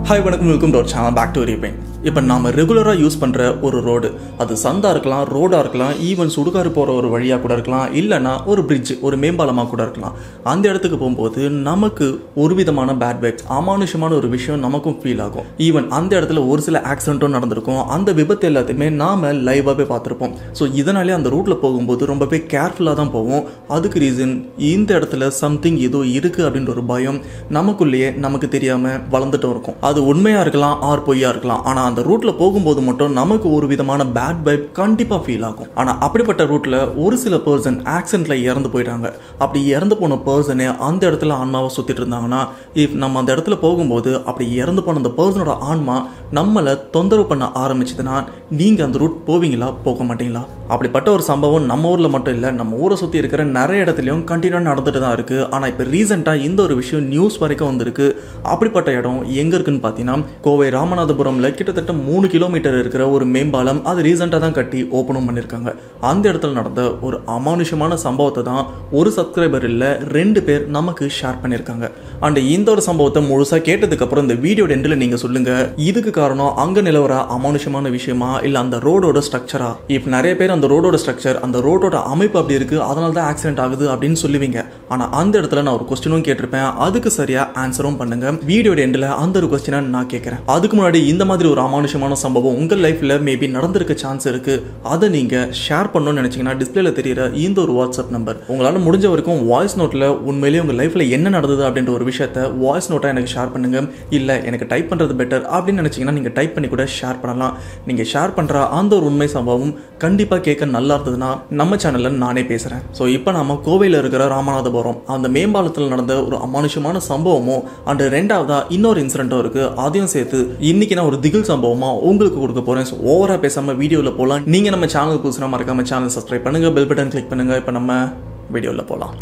hi வணக்கம் welcome to our channel back to ரீபெயின் இப்போ நாம ரெகுலராக யூஸ் பண்ணுற ஒரு ரோடு அது சந்தா இருக்கலாம் ரோடாக இருக்கலாம் ஈவன் சுடுகாடு போகிற ஒரு வழியாக கூட இருக்கலாம் இல்லைன்னா ஒரு பிரிட்ஜ் ஒரு மேம்பாலமாக கூட இருக்கலாம் அந்த இடத்துக்கு போகும்போது நமக்கு ஒரு விதமான பேட் வைப்ஸ் அமானுஷமான ஒரு விஷயம் நமக்கும் ஃபீல் ஆகும் ஈவன் அந்த இடத்துல ஒரு சில ஆக்சிடென்ட்டும் நடந்திருக்கும் அந்த விபத்து எல்லாத்தையுமே நாம லைவாகவே பார்த்துருப்போம் ஸோ இதனாலே அந்த ரூட்டில் போகும்போது ரொம்பவே கேர்ஃபுல்லாக தான் போவோம் அதுக்கு ரீசன் இந்த இடத்துல சம்திங் ஏதோ இருக்குது அப்படின்ற ஒரு பயம் நமக்குள்ளேயே நமக்கு தெரியாமல் வளர்ந்துட்டும் இருக்கும் அது உண்மையாக இருக்கலாம் ஆர் பொய்யா இருக்கலாம் ஆனால் அந்த ரூட்டில் போகும்போது மட்டும் நமக்கு ஒரு விதமான பேட் வைப் கண்டிப்பாக ஃபீல் ஆகும் ஆனால் அப்படிப்பட்ட ரூட்டில் ஒரு சில பர்சன் ஆக்சிடென்ட்ல இறந்து போயிட்டாங்க அப்படி இறந்து போன பர்சனே அந்த இடத்துல ஆன்மாவை சுற்றிட்டு இருந்தாங்கன்னா இஃப் நம்ம அந்த இடத்துல போகும்போது அப்படி இறந்து போன அந்த பர்சனோட ஆன்மா நம்மளை தொந்தரவு பண்ண ஆரம்பிச்சதுன்னா நீங்கள் அந்த ரூட் போவீங்களா போக மாட்டீங்களா அப்படிப்பட்ட ஒரு சம்பவம் நம்ம ஊரில் மட்டும் இல்லை நம்ம ஊரை சுற்றி இருக்கிற நிறைய இடத்துலையும் கண்டினியூ நடந்துட்டு தான் இருக்குது ஆனால் இப்போ ரீசெண்டாக இந்த ஒரு விஷயம் நியூஸ் வரைக்கும் வந்திருக்கு அப்படிப்பட்ட இடம் எங்கே இருக்குன்னு பார்த்தீங்கன்னா கோவை ராமநாதபுரமில் கிட்டத்தட்ட மூணு கிலோமீட்டர் இருக்கிற ஒரு மேம்பாலம் அது ரீசெண்டாக தான் கட்டி ஓப்பனும் பண்ணியிருக்காங்க அந்த இடத்துல நடந்த ஒரு அமானுஷமான சம்பவத்தை தான் ஒரு சப்ஸ்கிரைபர் இல்லை ரெண்டு பேர் நமக்கு ஷேர் பண்ணியிருக்காங்க அண்ட் இந்த ஒரு சம்பவத்தை முழுசாக கேட்டதுக்கப்புறம் இந்த வீடியோ எண்டில் நீங்கள் சொல்லுங்கள் இதுக்கு காரணம் அங்கே நிலவர அமானுஷமான விஷயமா இல்லை அந்த ரோடோட ஸ்ட்ரக்சரா இப்போ நிறைய பேர் அந்த ரோடோட ஸ்ட்ரக்சர் அந்த ரோடோட அமைப்பு அப்படி இருக்குது அதனால தான் ஆக்சிடென்ட் ஆகுது அப்படின்னு சொல்லுவீங்க ஆனால் அந்த இடத்துல நான் ஒரு கொஸ்டினும் கேட்டிருப்பேன் அதுக்கு சரியாக ஆன்சரும் பண்ணுங்க வீடியோட எண்டில் அந்த ஒரு கொஸ்டினை நான் கேட்குறேன் அதுக்கு முன்னாடி இந்த மாதிரி ஒரு அமானுஷமான சம்பவம் உங்கள் லைஃப்பில் மேபி நடந்திருக்க சான்ஸ் இருக்குது அதை நீங்கள் ஷேர் பண்ணணும்னு நினச்சிங்கன்னா டிஸ்பிளேல தெரியிற இந்த ஒரு வாட்ஸ்அப் நம்பர் உங்களால் முடிஞ்ச வரைக்கும் வாய்ஸ் நோட்டில் உண்மையிலேயே உங்கள் லைஃப்பில் என்ன நடந்தது அப்படின்ற ஒரு விஷயத்த வாய்ஸ் நோட்டாக எனக்கு ஷேர் பண்ணுங்க இல்லை எனக்கு டைப் பண்ணுறது பெட்டர் அப்படின்னு நினச்சிங்கன்னா நீங்கள் டைப் பண்ணி கூட ஷேர் பண்ணலாம் நீங்கள் ஷேர் பண்ணுற அந்த ஒரு உண்மை சம்பவம் கண்டிப்பாக கேட்க நல்லா இருந்ததுன்னா நம்ம சேனலில் நானே பேசுகிறேன் ஸோ இப்போ நம்ம கோவையில் இருக்கிற ராமநாதபுரம் அந்த மேம்பாலத்தில் நடந்த ஒரு அமானுஷமான சம்பவமும் அண்ட் ரெண்டாவதா இன்னொரு இன்சிடென்ட்டும் இருக்குது அதையும் சேர்த்து இன்னைக்கு நான் ஒரு திகில் சம்பவமாக உங்களுக்கு கொடுக்க போகிறேன் ஸோ ஓவராக பேசாமல் வீடியோவில் போகலாம் நீங்கள் நம்ம சேனல் புதுசுனா மறக்காம சேனல் சப்ஸ்கிரைப் பண்ணுங்கள் பெல் பட்டன் கிளிக் பண்ணுங்கள் இப்போ நம்ம வீடியோவில் போகலாம்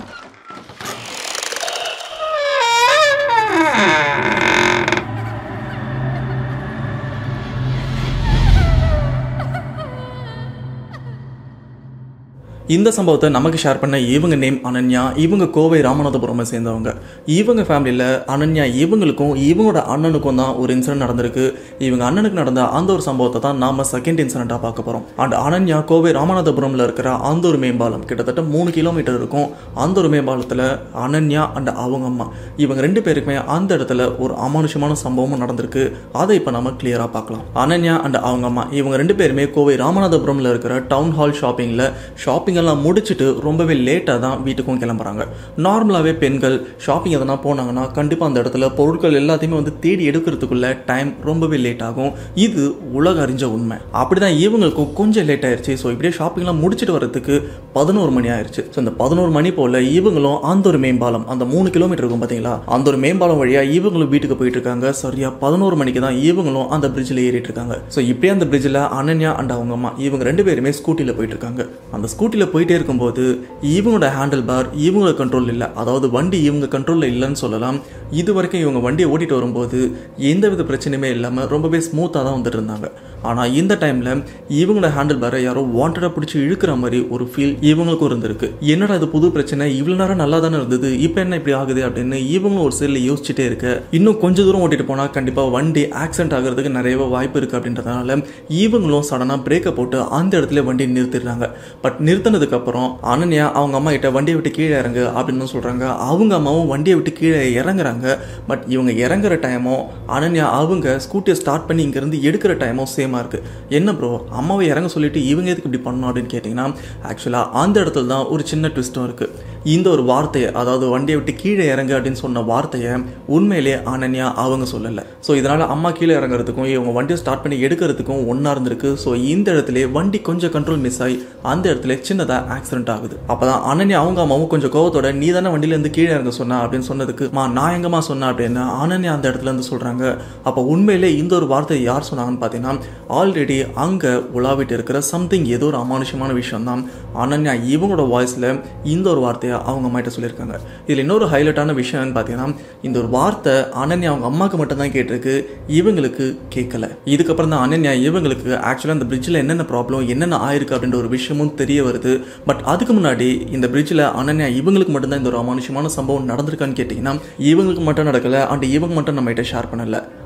இந்த சம்பவத்தை நமக்கு ஷேர் பண்ண இவங்க நேம் அனன்யா இவங்க கோவை ராமநாதபுரமை சேர்ந்தவங்க இவங்க ஃபேமிலியில் அனன்யா இவங்களுக்கும் இவங்களோட அண்ணனுக்கும் தான் ஒரு இன்சிடென்ட் நடந்திருக்கு இவங்க அண்ணனுக்கு நடந்த அந்த ஒரு சம்பவத்தை தான் நாம செகண்ட் இன்சிடென்ட்டாக பார்க்க போகிறோம் அண்ட் அனன்யா கோவை ராமநாதபுரமில் இருக்கிற அந்த ஒரு மேம்பாலம் கிட்டத்தட்ட மூணு கிலோமீட்டர் இருக்கும் அந்த ஒரு மேம்பாலத்தில் அனன்யா அண்ட் அவங்க அம்மா இவங்க ரெண்டு பேருக்குமே அந்த இடத்துல ஒரு அமானுஷமான சம்பவமும் நடந்திருக்கு அதை இப்போ நம்ம கிளியராக பார்க்கலாம் அனன்யா அண்ட் அவங்க அம்மா இவங்க ரெண்டு பேருமே கோவை ராமநாதபுரமில் இருக்கிற டவுன் ஹால் ஷாப்பிங்கில் ஷாப்பிங் எல்லாம் முடிச்சுட்டு ரொம்பவே லேட்டாக தான் வீட்டுக்கும் கிளம்புறாங்க நார்மலாகவே பெண்கள் ஷாப்பிங் எதனா போனாங்கன்னா கண்டிப்பாக அந்த இடத்துல பொருட்கள் எல்லாத்தையுமே வந்து தேடி எடுக்கிறதுக்குள்ள டைம் ரொம்பவே லேட் ஆகும் இது உலக அறிஞ்ச உண்மை அப்படிதான் இவங்களுக்கும் கொஞ்சம் லேட் ஆயிருச்சு ஸோ இப்படியே ஷாப்பிங்லாம் முடிச்சுட்டு வரதுக்கு பதினோரு மணி ஆயிருச்சு ஸோ இந்த பதினோரு மணி போல் இவங்களும் அந்த ஒரு மேம்பாலம் அந்த மூணு கிலோமீட்டர் இருக்கும் பார்த்தீங்களா அந்த ஒரு மேம்பாலம் வழியாக இவங்களும் வீட்டுக்கு போயிட்டு இருக்காங்க சரியா பதினோரு மணிக்கு தான் இவங்களும் அந்த பிரிட்ஜில் ஏறிட்டு இருக்காங்க ஸோ இப்படியே அந்த பிரிட்ஜில் அனன்யா அண்ட் அவங்க அம்மா இவங்க ரெண்டு பேருமே ஸ்கூட்டியில் போயிட்டு இருக்காங்க அந்த ஸ்கூட்டியில் போயிட்டே இருக்கும்போது இவங்களோட ஹேண்டில் பார் இவங்களோட கண்ட்ரோல் இல்லை அதாவது வண்டி இவங்க கண்ட்ரோலில் இல்லைன்னு சொல்லலாம் இது வரைக்கும் இவங்க வண்டியை ஓட்டிட்டு வரும்போது எந்த வித பிரச்சனையுமே இல்லாமல் ரொம்பவே ஸ்மூத்தாக தான் வந்துட்டு இருந்தாங்க ஆனால் இந்த டைமில் இவங்களோட ஹேண்டில் பாரை யாரோ வாண்டடாக பிடிச்சி இழுக்கிற மாதிரி ஒரு ஃபீல் இவங்களுக்கும் இருந்திருக்கு என்னடா இது புது பிரச்சனை இவ்வளோ நேரம் நல்லா தானே இருந்தது இப்போ என்ன இப்படி ஆகுது அப்படின்னு இவங்களும் ஒரு சைடில் யோசிச்சுட்டே இருக்க இன்னும் கொஞ்சம் தூரம் ஓட்டிட்டு போனால் கண்டிப்பாக வண்டி ஆக்சிடென்ட் ஆகிறதுக்கு நிறையவே வாய்ப்பு இருக்குது அப்படின்றதுனால இவங்களும் சடனாக பிரேக்கை போட்டு அந்த இடத்துல வண்டி நிறுத்திடுறாங்க பட் நிறுத்தினதுக்கு அப்புறம் அனன்யா அவங்க அம்மா கிட்ட வண்டியை விட்டு கீழே இறங்கு அப்படின்னு சொல்றாங்க அவங்க அம்மாவும் வண்டியை விட்டு கீழே இறங்குறாங்க பட் இவங்க இறங்குற டைமும் அனன்யா அவங்க ஸ்கூட்டியை ஸ்டார்ட் பண்ணி இங்கேருந்து எடுக்கிற டைமும் சேமாக இருக்கு என்ன ப்ரோ அம்மாவை இறங்க சொல்லிட்டு இவங்க எதுக்கு இப்படி பண்ணணும் அப்படின்னு கேட்டிங்கன்னா ஆக்சுவலாக அந்த இடத்துல தான் ஒரு சின்ன ட்விஸ்ட்டும் இருக்கு இந்த ஒரு வார்த்தையை அதாவது வண்டியை விட்டு கீழே இறங்கு அப்படின்னு சொன்ன வார்த்தையை உண்மையிலே அனன்யா அவங்க சொல்லலை ஸோ இதனால அம்மா கீழே இறங்குறதுக்கும் இவங்க வண்டியை ஸ்டார்ட் பண்ணி எடுக்கிறதுக்கும் ஒன்றா இருந்திருக்கு ஸோ இந்த இடத்துல வண்டி கொஞ்சம் கண்ட்ரோல் மிஸ் ஆகி அந்த இடத்துல சின்னதாக ஆக்சிடென்ட் ஆகுது அப்பதான் அனன்யா அவங்க அம்மாவும் கொஞ்சம் கோவத்தோட நீ தானே வண்டியில இருந்து கீழே இறங்க சொன்ன அப்படின்னு சொன்னதுக்கு மா நான் எங்கம்மா சொன்னேன் அப்படின்னு அனன்யா அந்த இடத்துல இருந்து சொல்றாங்க அப்போ உண்மையிலே இந்த ஒரு வார்த்தை யார் சொன்னாங்கன்னு பார்த்தீங்கன்னா ஆல்ரெடி அங்க உலாவிட்டு இருக்கிற சம்திங் ஏதோ ஒரு அமானுஷமான விஷயம் தான் அனன்யா இவங்களோட வாய்ஸ்ல இந்த ஒரு வார்த்தையை அவங்க அம்மா கிட்ட சொல்லியிருக்காங்க இதுல இன்னொரு ஹைலைட்டான விஷயம்னு பார்த்தீங்கன்னா இந்த ஒரு வார்த்தை அனன்யா அவங்க அம்மாக்கு மட்டும் தான் கேட்டிருக்கு இவங்களுக்கு கேட்கல இதுக்கப்புறம் தான் அனன்யா இவங்களுக்கு ஆக்சுவலாக இந்த பிரிட்ஜில் என்னென்ன ப்ராப்ளம் என்னென்ன ஆயிருக்கு அப்படின்ற ஒரு விஷயமும் தெரிய வருது பட் அதுக்கு முன்னாடி இந்த பிரிட்ஜில் அனன்யா இவங்களுக்கு மட்டும்தான் இந்த ஒரு அமானுஷமான சம்பவம் நடந்திருக்கான்னு கேட்டிங்கன்னா இவங்களுக்கு மட்டும் நடக்கல அண்ட் இவங்க மட்டும் நம்ம கிட்ட ஷேர் பண்ணல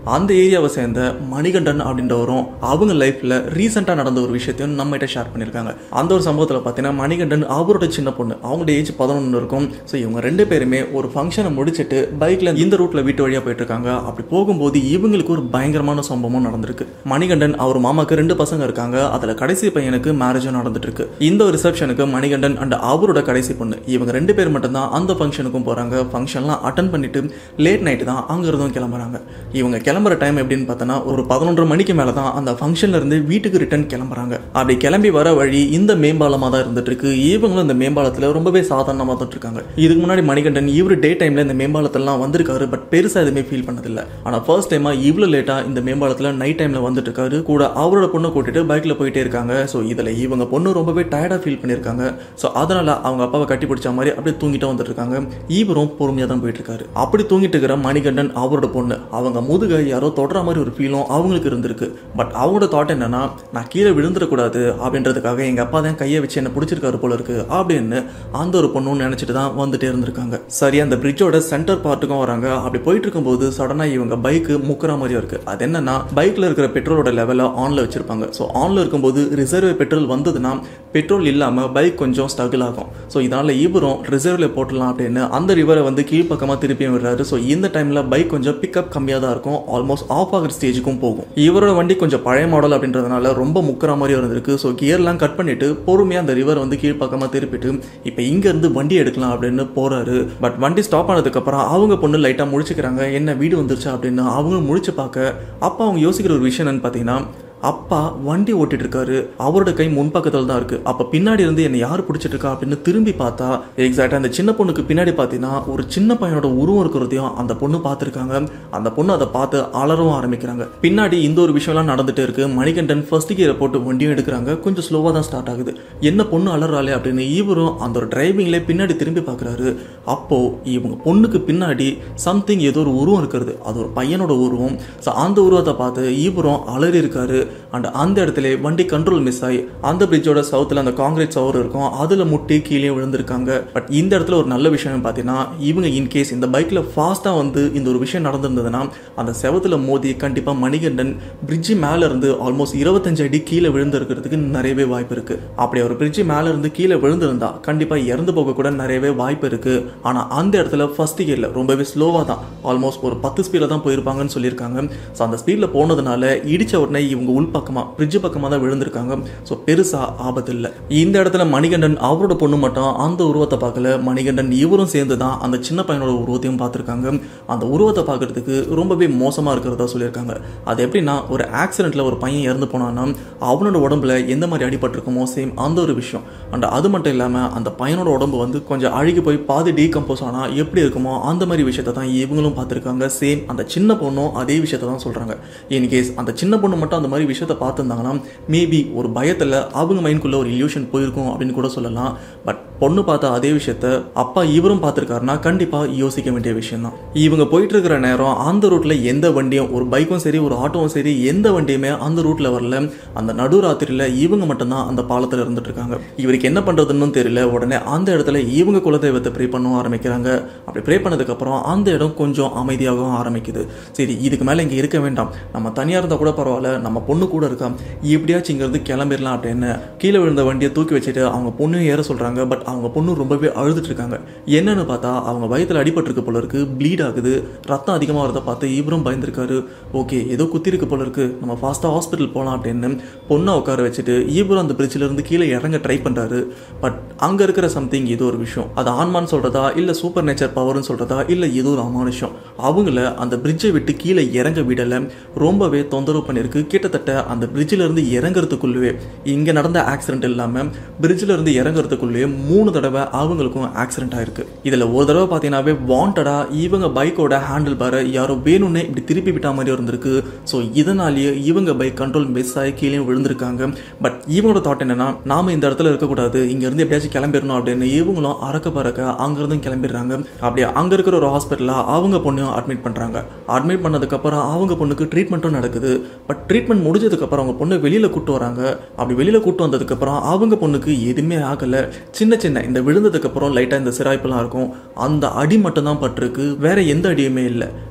அந்த ஏரியாவை சேர்ந்த மணிகண்டன் அப்படின்றவரும் அவங்க லைஃப்ல ரீசெண்டா நடந்த ஒரு விஷயத்தையும் நம்மகிட்ட ஷேர் பண்ணியிருக்காங்க அந்த ஒரு சம்பவத்தில் பார்த்தீங்கன்னா மணிகண்டன் அவரோட சின்ன பொண்ணு அவங்களோட ஏஜ் பதினொன்று இருக்கும் ஸோ இவங்க ரெண்டு பேருமே ஒரு ஃபங்க்ஷனை முடிச்சுட்டு பைக்ல இந்த ரூட்ல வீட்டு வழியா போயிட்டு இருக்காங்க அப்படி போகும்போது இவங்களுக்கு ஒரு பயங்கரமான சம்பவமும் நடந்திருக்கு மணிகண்டன் அவர் மாமாக்கு ரெண்டு பசங்க இருக்காங்க அதுல கடைசி பையனுக்கு மேரேஜும் நடந்துட்டு இருக்கு இந்த ஒரு ரிசப்ஷனுக்கு மணிகண்டன் அண்ட் அவரோட கடைசி பொண்ணு இவங்க ரெண்டு பேர் மட்டும்தான் அந்த ஃபங்க்ஷனுக்கும் போறாங்க ஃபங்க்ஷன்லாம் அட்டன் பண்ணிட்டு லேட் நைட் தான் அங்க இருந்தும் கிளம்புறாங்க இவங்க கிளம்புற டைம் எப்படின்னு பார்த்தோன்னா ஒரு பதினொன்றரை மணிக்கு மேல தான் அந்த ஃபங்க்ஷன்ல இருந்து வீட்டுக்கு ரிட்டர்ன் கிளம்புறாங்க அப்படி கிளம்பி வர வழி இந்த மேம்பாலமாக தான் இருந்துட்டு இருக்கு இவங்களும் இந்த மேம்பாலத்தில் ரொம்பவே சாதாரணமாக தான் இருக்காங்க இதுக்கு முன்னாடி மணிகண்டன் இவர் டே டைம்ல இந்த மேம்பாலத்திலாம் வந்திருக்காரு பட் பெருசா எதுவுமே ஃபீல் பண்ணதில்லை ஆனா ஃபர்ஸ்ட் டைமா இவ்வளோ லேட்டா இந்த மேம்பாலத்தில் நைட் டைம்ல வந்துட்டு இருக்காரு கூட அவரோட பொண்ணை கூட்டிட்டு பைக்ல போயிட்டே இருக்காங்க ஸோ இதுல இவங்க பொண்ணு ரொம்பவே டயர்டா ஃபீல் பண்ணியிருக்காங்க ஸோ அதனால அவங்க அப்பாவை கட்டி பிடிச்ச மாதிரி அப்படியே தூங்கிட்டு வந்துட்டு இருக்காங்க இவரும் பொறுமையாக தான் போயிட்டு இருக்காரு அப்படி தூங்கிட்டு இருக்கிற மணிகண்டன் அவரோட பொண்ணு அவங்க முதுக யாரோ தொடர மாதிரி ஒரு ஃபீலும் அவங்களுக்கு இருந்திருக்கு பட் அவங்களோட தாட் என்னன்னா நான் கீழே விழுந்துடக்கூடாது அப்படின்றதுக்காக எங்க அப்பா தான் கையை வச்சு என்ன பிடிச்சிருக்காரு போல இருக்கு அப்படின்னு அந்த ஒரு பொண்ணும் நினைச்சிட்டு தான் வந்துட்டே இருந்திருக்காங்க சரி அந்த பிரிட்ஜோட சென்டர் பார்ட்டுக்கும் வராங்க அப்படி போயிட்டு இருக்கும்போது சடனா இவங்க பைக்கு முக்குற மாதிரியும் இருக்கு அது என்னன்னா பைக்ல இருக்கிற பெட்ரோலோட லெவலை ஆன்ல வச்சிருப்பாங்க ஸோ ஆன்ல இருக்கும்போது ரிசர்வ் பெட்ரோல் வந்ததுன்னா பெட்ரோல் இல்லாம பைக் கொஞ்சம் ஸ்ட்ரகிள் ஆகும் ஸோ இதனால இவரும் ரிசர்வ்ல போட்டுடலாம் அப்படின்னு அந்த ரிவரை வந்து கீழ்ப்பக்கமாக திருப்பியும் விடுறாரு ஸோ இந்த டைம்ல பைக் கொஞ்சம் பிக்கப் கம்மியாக தான் இருக்கும் ஆல்மோஸ்ட் ஆஃப் ஆகிற ஸ்டேஜுக்கும் போகும் இவரோட வண்டி கொஞ்சம் பழைய மாடல் அப்படின்றதுனால ரொம்ப முக்கிற மாதிரி இருந்திருக்கு ஸோ கியர்லாம் கட் பண்ணிட்டு பொறுமையாக அந்த ரிவர் வந்து கீழ்ப்பக்கமாக திருப்பிட்டு இப்போ இங்க இருந்து வண்டி எடுக்கலாம் அப்படின்னு போறாரு பட் வண்டி ஸ்டாப் ஆனதுக்கு அப்புறம் அவங்க பொண்ணு லைட்டாக முடிச்சுக்கிறாங்க என்ன வீடு வந்துருச்சா அப்படின்னு அவங்களும் முடிச்சு பார்க்க அப்போ அவங்க யோசிக்கிற ஒரு விஷயம் என்னன்னு பார்த்தீங்கன்னா அப்பா வண்டி ஓட்டிட்டு இருக்காரு அவரோட கை முன்பக்கத்தில் தான் இருக்கு அப்ப பின்னாடி இருந்து என்னை யார் பிடிச்சிட்டு இருக்கா அப்படின்னு திரும்பி பார்த்தா எக்ஸாக்டா அந்த சின்ன பொண்ணுக்கு பின்னாடி பார்த்தீங்கன்னா ஒரு சின்ன பையனோட உருவம் இருக்கிறதையும் அந்த பொண்ணு பார்த்துருக்காங்க அந்த பொண்ணு அதை பார்த்து அலறவும் ஆரம்பிக்கிறாங்க பின்னாடி இந்த ஒரு விஷயம்லாம் நடந்துட்டு இருக்கு மணிகண்டன் ஃபர்ஸ்ட் கியரை போட்டு வண்டியும் எடுக்கிறாங்க கொஞ்சம் ஸ்லோவாக தான் ஸ்டார்ட் ஆகுது என்ன பொண்ணு அலறாளே அப்படின்னு இவரும் அந்த ஒரு டிரைவிங்ல பின்னாடி திரும்பி பார்க்குறாரு அப்போ இவங்க பொண்ணுக்கு பின்னாடி சம்திங் ஏதோ ஒரு உருவம் இருக்கிறது அது ஒரு பையனோட உருவம் ஸோ அந்த உருவத்தை பார்த்து இவரும் அலறி இருக்காரு அண்ட் அந்த இடத்துல வண்டி கண்ட்ரோல் மிஸ் ஆகி அந்த பிரிட்ஜோட சவுத்தில் அந்த காங்கிரீட் சவர் இருக்கும் அதில் முட்டி கீழே விழுந்திருக்காங்க பட் இந்த இடத்துல ஒரு நல்ல விஷயம் பார்த்தீங்கன்னா இவங்க இன்கேஸ் இந்த பைக்கில் ஃபாஸ்ட்டாக வந்து இந்த ஒரு விஷயம் நடந்திருந்ததுன்னா அந்த செவத்தில் மோதி கண்டிப்பாக மணிகண்டன் பிரிட்ஜு மேலே இருந்து ஆல்மோஸ்ட் இருபத்தஞ்சு அடி கீழே விழுந்திருக்கிறதுக்கு நிறையவே வாய்ப்பு இருக்கு அப்படி ஒரு பிரிட்ஜு மேலே இருந்து கீழே விழுந்திருந்தா கண்டிப்பாக இறந்து போக கூட நிறையவே வாய்ப்பு இருக்கு ஆனால் அந்த இடத்துல ஃபர்ஸ்ட் கியரில் ரொம்பவே ஸ்லோவாக தான் ஆல்மோஸ்ட் ஒரு பத்து ஸ்பீடில் தான் போயிருப்பாங்கன்னு சொல்லியிருக்காங்க ஸோ அந்த ஸ்பீடில் போனதுனால இடிச்ச உடனே இவங்க உள் பக்கமாக பிரிட்ஜ் பக்கமாக தான் விழுந்திருக்காங்க ஸோ பெருசாக ஆபத்து இல்லை இந்த இடத்துல மணிகண்டன் அவரோட பொண்ணு மட்டும் அந்த உருவத்தை பார்க்கல மணிகண்டன் இவரும் சேர்ந்து தான் அந்த சின்ன பையனோட உருவத்தையும் பார்த்துருக்காங்க அந்த உருவத்தை பார்க்கறதுக்கு ரொம்பவே மோசமாக இருக்கிறதா சொல்லியிருக்காங்க அது எப்படின்னா ஒரு ஆக்சிடென்ட்டில் ஒரு பையன் இறந்து போனான்னா அவனோட உடம்புல எந்த மாதிரி அடிபட்டிருக்குமோ சேம் அந்த ஒரு விஷயம் அண்ட் அது மட்டும் இல்லாமல் அந்த பையனோட உடம்பு வந்து கொஞ்சம் அழுகி போய் பாதி டீகம்போஸ் ஆனால் எப்படி இருக்குமோ அந்த மாதிரி விஷயத்தை தான் இவங்களும் பார்த்துருக்காங்க சேம் அந்த சின்ன பொண்ணும் அதே விஷயத்தை தான் சொல்கிறாங்க இன்கேஸ் அந்த சின்ன பொண்ணு மட்டும் அந்த மாதிரி விஷயத்தை பார்த்துருந்தாங்கன்னா மேபி ஒரு பயத்தில் அவங்க மைண்ட்குள்ளே ஒரு இல்யூஷன் போயிருக்கும் அப்படின்னு கூட சொல்லலாம் பட் பொண்ணு பார்த்த அதே விஷயத்த அப்பா இவரும் பார்த்துருக்காருன்னா கண்டிப்பாக யோசிக்க வேண்டிய விஷயம் தான் இவங்க போயிட்டு இருக்கிற நேரம் அந்த ரூட்டில் எந்த வண்டியும் ஒரு பைக்கும் சரி ஒரு ஆட்டோவும் சரி எந்த வண்டியுமே அந்த ரூட்டில் வரல அந்த நடுராத்திரியில் இவங்க மட்டும்தான் அந்த பாலத்தில் இருந்துட்டு இருக்காங்க இவருக்கு என்ன பண்ணுறதுன்னு தெரியல உடனே அந்த இடத்துல இவங்க குலதெய்வத்தை ப்ரே பண்ணவும் ஆரம்பிக்கிறாங்க அப்படி ப்ரே பண்ணதுக்கப்புறம் அந்த இடம் கொஞ்சம் அமைதியாகவும் ஆரம்பிக்குது சரி இதுக்கு மேலே இங்கே இருக்க வேண்டாம் நம்ம தனியாக இருந்தால் கூட பரவாயில்ல நம்ம பொண்ணு கூட இருக்கா எப்படியாச்சும் இங்கேருந்து கிளம்பிடலாம் அப்படின்னு கீழே விழுந்த வண்டியை தூக்கி வச்சுட்டு அவங்க பொண்ணையும் ஏற சொல்கிறாங்க பட் அவங்க பொண்ணு ரொம்பவே அழுதுட்டு இருக்காங்க என்னன்னு பார்த்தா அவங்க வயித்துல அடிபட்டிருக்கு போல இருக்கு ப்ளீட் ஆகுது ரத்தம் அதிகமாக வரதை பார்த்து இவரும் பயந்துருக்காரு ஓகே ஏதோ குத்திருக்கு போல இருக்கு நம்ம ஃபாஸ்ட்டாக ஹாஸ்பிட்டல் போகலாம் அப்படின்னு பொண்ணை உட்கார வச்சுட்டு இவரும் அந்த bridgeல இருந்து கீழே இறங்க ட்ரை பண்ணுறாரு பட் அங்கே இருக்கிற சம்திங் ஏதோ ஒரு விஷயம் அது ஆன்மான்னு சொல்கிறதா இல்லை சூப்பர் நேச்சர் பவர்னு சொல்கிறதா இல்லை ஏதோ ஒரு அமானுஷம் அவங்கள அந்த பிரிட்ஜை விட்டு கீழே இறங்க விடலை ரொம்பவே தொந்தரவு பண்ணியிருக்கு கிட்டத்தட்ட அந்த bridgeல இருந்து இறங்குறதுக்குள்ளவே இங்கே நடந்த ஆக்சிடென்ட் இல்லாமல் bridgeல இருந்து இறங்குறதுக்குள்ளேயே மூணு தடவை அவங்களுக்கும் ஆக்சிடென்ட் ஆயிருக்கு இதில் ஒரு தடவை பார்த்தீங்கன்னாவே வாண்டடாக இவங்க பைக்கோட ஹேண்டில் பாரை யாரோ வேணும்னே இப்படி திருப்பி விட்ட மாதிரி இருந்திருக்கு ஸோ இதனாலேயே இவங்க பைக் கண்ட்ரோல் மிஸ் ஆகி கீழே விழுந்திருக்காங்க பட் இவங்களோட தாட் என்னன்னா நாம இந்த இடத்துல இருக்கக்கூடாது இங்கேருந்து எப்படியாச்சும் கிளம்பிடணும் அப்படின்னு இவங்களும் அறக்க பறக்க அங்கேருந்து கிளம்பிடுறாங்க அப்படியே அங்கே இருக்கிற ஒரு ஹாஸ்பிட்டலில் அவங்க பொண்ணையும் அட்மிட் பண்ணுறாங்க அட்மிட் பண்ணதுக்கப்புறம் அவங்க பொண்ணுக்கு ட்ரீட்மெண்ட்டும் நடக்குது பட் ட்ரீட்மெண்ட் முடிஞ்சதுக்கப்புறம் அவங்க பொண்ணு வெளியில் கூட்டு வராங்க அப்படி வெளியில் கூட்டு வந்ததுக்கப்புறம் அவங்க பொண்ணுக்கு எதுவுமே ஆகலை சின்ன சின்ன இந்த விழுந்ததுக்கப்புறம் லைட்டாக இந்த சிராய்ப்பெல்லாம் இருக்கும் அந்த அடி மட்டும் தான் பட்டிருக்கு வேற எந்த அடியுமே இல்லை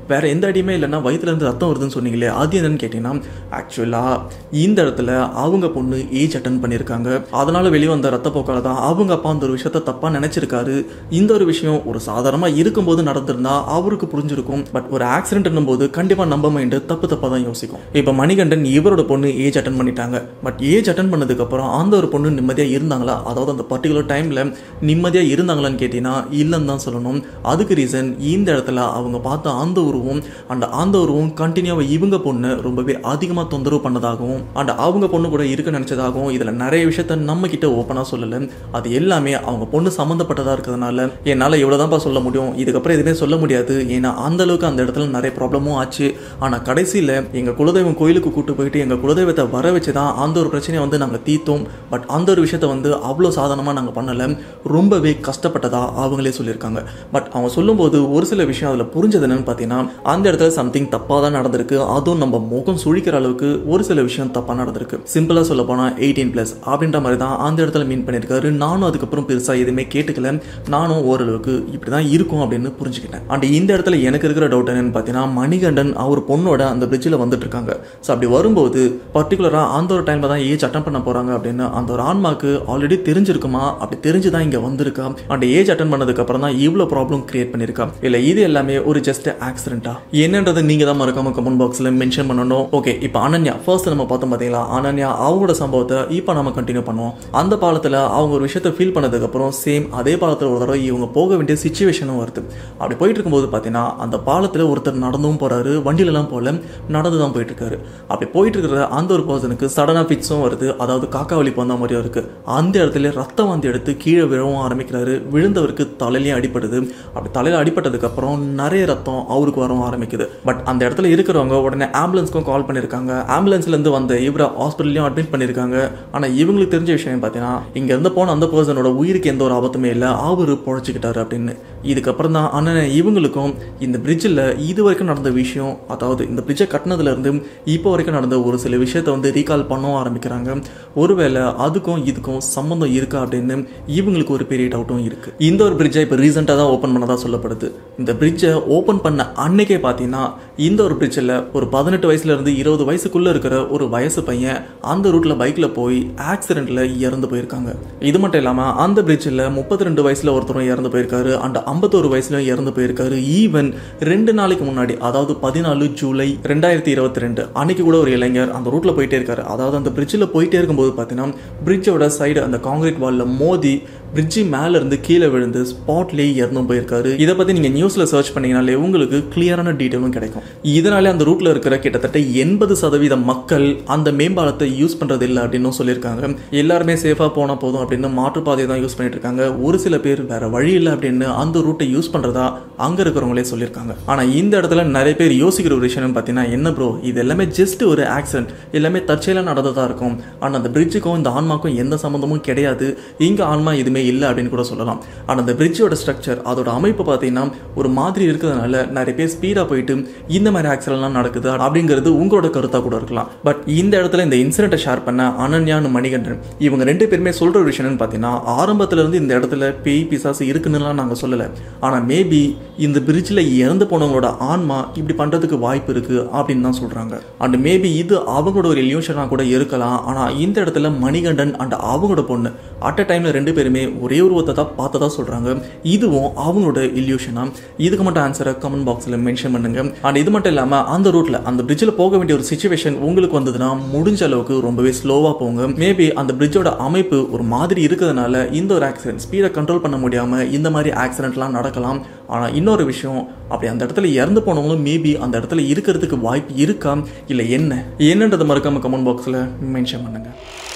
வேற எந்த அடியுமே இல்லைன்னா வயிற்றுல இருந்து ரத்தம் வருதுன்னு சொன்னீங்களே அது என்னன்னு கேட்டீங்கன்னா ஆக்சுவலாக இந்த இடத்துல அவங்க பொண்ணு ஏஜ் அட்டன் பண்ணியிருக்காங்க அதனால வெளியே வந்த ரத்தப்போக்கால தான் அவங்க அப்பா அந்த ஒரு விஷயத்த தப்பாக நினச்சிருக்காரு இந்த ஒரு விஷயம் ஒரு சாதாரணமாக இருக்கும்போது நடந்திருந்தா அவருக்கு புரிஞ்சிருக்கும் பட் ஒரு ஆக்சிடென்ட் போது கண்டிப்பாக நம்ம மைண்டு தப்பு தப்பாக தான் யோசிக்கும் இப்போ மணிகண்டன் இவரோட பொண்ணு ஏஜ் அட்டன் பண்ணிட்டாங்க பட் ஏஜ் அட்டன் பண்ணதுக்கப்புறம் அந்த ஒரு பொண்ணு நிம்மதியாக இருந்தாங்களா அதாவது அந்த பர்டிகுலர் டைமில் நிம்மதியாக இருந்தாங்களான்னு கேட்டிங்கன்னா இல்லைன்னு தான் சொல்லணும் அதுக்கு ரீசன் இந்த இடத்துல அவங்க பார்த்த அந்த உருவம் அண்ட் அந்த உருவம் கண்டினியூவாக இவங்க பொண்ணு ரொம்பவே அதிகமாக தொந்தரவு பண்ணதாகவும் அண்ட் அவங்க பொண்ணு கூட இருக்க நினச்சதாகவும் இதில் நிறைய விஷயத்த நம்ம கிட்ட ஓப்பனாக சொல்லலை அது எல்லாமே அவங்க பொண்ணு சம்மந்தப்பட்டதாக இருக்கிறதுனால என்னால் இவ்வளோதான்ப்பா சொல்ல முடியும் இதுக்கப்புறம் எதுவுமே சொல்ல முடியாது ஏன்னா அந்த அளவுக்கு அந்த இடத்துல நிறைய ப்ராப்ளமும் ஆச்சு ஆனால் கடைசியில் எங்கள் குலதெய்வம் கோயிலுக்கு கூட்டு போயிட்டு எங்கள் குலதெய்வத்தை வர வச்சு தான் அந்த ஒரு பிரச்சனையை வந்து நாங்கள் தீர்த்தோம் பட் அந்த ஒரு விஷயத்தை வந்து அவ்வளோ சாதாரணமாக நாங்கள் பண்ணலை ரொம்பவே கஷ்டப்பட்டதா அவங்களே சொல்லியிருக்காங்க பட் அவங்க சொல்லும்போது ஒரு சில விஷயம் அதில் புரிஞ்சது என்னன்னு பார்த்தீங்கன்னா அந்த இடத்துல சம்திங் தப்பாக தான் நடந்திருக்கு அதுவும் நம்ம முகம் சுழிக்கிற அளவுக்கு ஒரு சில விஷயம் தப்பாக நடந்திருக்கு சிம்பிளாக சொல்ல போனால் எயிட்டீன் ப்ளஸ் அப்படின்ற மாதிரி தான் அந்த இடத்துல மீன் பண்ணியிருக்காரு நானும் அதுக்கப்புறம் பெருசாக எதுவுமே கேட்டுக்கல நானும் ஓரளவுக்கு இப்படி தான் இருக்கும் அப்படின்னு புரிஞ்சுக்கிட்டேன் அண்ட் இந்த இடத்துல எனக்கு இருக்கிற டவுட் என்னன்னு பார்த்தீங்கன்னா மணிகண்டன் அவர் பொண்ணோட அந்த பிரிட்ஜில் வந்துட்டு இருக்காங்க ஸோ அப்படி வரும்போது பர்டிகுலராக அந்த ஒரு டைமில் தான் ஏஜ் அட்டன் பண்ண போகிறாங்க அப்படின்னு அந்த ஒரு ஆன்மாக்கு ஆல்ரெடி தெரிஞ்சிருக்குமா அப்படி தெரிஞ்சு தான் இங்கே வந்திருக்கா அண்ட் ஏஜ் அட்டன் பண்ணதுக்கு அப்புறம் தான் இவ்வளோ ப்ராப்ளம் கிரியேட் பண்ணியிருக்கா இல்லை இது எல்லாமே ஒரு ஜஸ்ட் ஆக்சிடென்ட்டா என்னன்றது நீங்கள் தான் மறக்காம கமெண்ட் பாக்ஸில் மென்ஷன் பண்ணணும் ஓகே இப்போ அனன்யா ஃபர்ஸ்ட் நம்ம பார்த்தோம் பார்த்தீங்களா அனன்யா அவங்களோட சம்பவத்தை இப்போ நம்ம கண்டினியூ பண்ணுவோம் அந்த பாலத்தில் அவங்க ஒரு விஷயத்தை ஃபீல் பண்ணதுக்கப்புறம் சேம் அதே பாலத்தில் ஒரு தடவை இவங்க போக வேண்டிய சுச்சுவேஷனும் வருது அப்படி போயிட்டு இருக்கும்போது பார்த்தீங்கன்னா அந்த பாலத்தில் ஒருத்தர் நடந்தும் போகிறாரு வண்டியிலலாம் போல நடந்து தான் போயிட்டு இருக்காரு அப்படி போயிட்டு இருக்கிற அந்த ஒரு பர்சனுக்கு சடனாக ஃபிக்ஸும் வருது அதாவது காக்கா வலிப்பு வந்த மாதிரியும் இருக்கு அந்த இடத்துல ரத்தம் வந்து எடுத்து கீழே விழவும் ஆரம்பிக்கிறாரு விழுந்தவருக்கு தலையிலையும் அடிப்படுது அப்படி தலையில் அடிப்பட்டதுக்கு அப்புறம் நிறைய ரத்தம் அவருக்கு வரவும் ஆரம்பிக்குது பட் அந்த இடத்துல இருக்கிறவங்க உடனே ஆம்புலன்ஸ்க்கும் கால் பண்ணியிருக்காங்க ஆம்புலன்ஸ்லேருந்து வந்த இவரை ஹாஸ்பிட்டல்லையும் அட்மிட் பண்ணியிருக்காங்க ஆனால் இவங்களுக்கு தெரிஞ்ச விஷயம் பார்த்தீங்கன்னா இங்க இருந்து போன அந்த பர்சனோட உயிருக்கு எந்த ஒரு ஆபத்துமே இல்லை அவர் பொழைச்சிக்கிட்டாரு அப்படின்னு இதுக்கப்புறம் தான் அண்ணன் இவங்களுக்கும் இந்த பிரிட்ஜில் இது வரைக்கும் நடந்த விஷயம் அதாவது இந்த பிரிட்ஜை கட்டினதுலேருந்து இப்போ வரைக்கும் நடந்த ஒரு சில விஷயத்தை வந்து ரீகால் பண்ணவும் ஆரம்பிக்கிறாங்க ஒருவேளை அதுக்கும் இதுக்கும் சம்மந்தம் இருக்கா அப்படின்னு இவங்களுக்கு ஒரு பெரிய டவுட்டும் இருக்கு இந்த ஒரு பிரிட்ஜை இப்போ ரீசெண்டாக தான் ஓப்பன் பண்ணதா சொல்லப்படுது இந்த பிரிட்ஜை ஓப்பன் பண்ண அன்னைக்கே பார்த்தீங்கன்னா இந்த ஒரு பிரிட்ஜில் ஒரு பதினெட்டு வயசுல இருந்து இருபது வயசுக்குள்ள இருக்கிற ஒரு வயசு பையன் அந்த ரூட்ல பைக்ல போய் ஆக்சிடென்ட்ல இறந்து போயிருக்காங்க இது மட்டும் இல்லாம அந்த பிரிட்ஜில் முப்பத்தி ரெண்டு வயசுல ஒருத்தரும் இறந்து போயிருக்காரு அண்ட் ஐம்பத்தோரு வயசுல இறந்து போயிருக்காரு ஈவன் ரெண்டு நாளைக்கு முன்னாடி அதாவது பதினாலு ஜூலை ரெண்டாயிரத்தி இருபத்தி ரெண்டு அன்னைக்கு கூட ஒரு இளைஞர் அந்த ரூட்ல போயிட்டே இருக்காரு அதாவது அந்த பிரிட்ஜில் போயிட்டே இருக்கும்போது பார்த்தீங்கன்னா பிரிட்ஜோட சைடு அந்த காங்கிரீட் வால்ல மோதி பிரிட்ஜி மேல இருந்து கீழே விழுந்து ஸ்பாட்லேயே இறந்தும் போயிருக்காரு இதை பத்தி நீங்க நியூஸ்ல சர்ச் பண்ணீங்கனாலே உங்களுக்கு கிளியரான டீட்டெயிலும் கிடைக்கும் இதனாலே அந்த ரூட்ல இருக்கிற கிட்டத்தட்ட எண்பது சதவீத மக்கள் அந்த மேம்பாலத்தை யூஸ் பண்றது இல்லை அப்படின்னு சொல்லியிருக்காங்க எல்லாருமே சேஃபா போனா போதும் அப்படின்னு மாற்றுப்பாதையை தான் யூஸ் பண்ணிட்டு இருக்காங்க ஒரு சில பேர் வேற வழி இல்லை அப்படின்னு அந்த ரூட்டை யூஸ் பண்றதா அங்க இருக்கிறவங்களே சொல்லியிருக்காங்க ஆனா இந்த இடத்துல நிறைய பேர் யோசிக்கிற ஒரு விஷயம் பார்த்தீங்கன்னா என்ன ப்ரோ இது எல்லாமே ஜஸ்ட் ஒரு ஆக்சிடென்ட் எல்லாமே தற்செயலாக நடந்ததா இருக்கும் ஆனால் அந்த பிரிட்ஜுக்கும் இந்த ஆன்மாக்கும் எந்த சம்மந்தமும் கிடையாது இங்க ஆன்மா எதுவுமே இல்லை அப்படின்னு கூட சொல்லலாம் ஆனால் அந்த பிரிட்ஜோட ஸ்ட்ரக்சர் அதோட அமைப்பு பார்த்தீங்கன்னா ஒரு மாதிரி இருக்கிறதுனால நிறைய பேர் ஸ்பீடாக போயிட்டு இந்த மாதிரி ஆக்சிடென்ட்லாம் நடக்குது அப்படிங்கிறது உங்களோட கருத்தாக கூட இருக்கலாம் பட் இந்த இடத்துல இந்த இன்சிடென்ட்டை ஷேர் பண்ண அனன்யான்னு மணிகண்டன் இவங்க ரெண்டு பேருமே சொல்ற ஒரு விஷயம் என்னன்னு பார்த்தீங்கன்னா ஆரம்பத்துல இருந்து இந்த இடத்துல பேய் பிசாசு இருக்குன்னுலாம் நாங்கள் சொல்லலை ஆனால் மேபி இந்த பிரிட்ஜில் இறந்து போனவங்களோட ஆன்மா இப்படி பண்ணுறதுக்கு வாய்ப்பு இருக்கு அப்படின்னு தான் சொல்றாங்க அண்ட் மேபி இது அவங்களோட ஒரு இல்யூஷனாக கூட இருக்கலாம் ஆனால் இந்த இடத்துல மணிகண்டன் அண்ட் அவங்களோட பொண்ணு அட் அ டைம்ல ரெண்டு பேருமே ஒரே உருவத்தை தான் பார்த்ததா சொல்றாங்க இதுவும் அவங்களோட இல்யூஷனா இதுக்கு மட்டும் ஆன்சரை கமெண்ட் பாக்ஸில் மென்ஷன் பண்ணுங்க அண்ட் இது மட்டும் இல்லாமல் அந்த ரூட்ல அந்த பிரிட்ஜில் போக வேண்டிய ஒரு சுச்சுவேஷன் உங்களுக்கு வந்ததுன்னா முடிஞ்ச அளவுக்கு ரொம்பவே ஸ்லோவாக போங்க மேபி அந்த பிரிட்ஜோட அமைப்பு ஒரு மாதிரி இருக்கிறதுனால இந்த ஒரு ஆக்சிடென்ட் ஸ்பீடை கண்ட்ரோல் பண்ண முடியாம இந்த மாதிரி ஆக்சிடென்ட்லாம் நடக்கலாம் ஆனால் இன்னொரு விஷயம் அப்படி அந்த இடத்துல இறந்து போனவங்களும் மேபி அந்த இடத்துல இருக்கிறதுக்கு வாய்ப்பு இருக்கா இல்லை என்ன என்னன்றதை மறக்காம கமெண்ட் பாக்ஸில் மென்ஷன் பண்ணுங்க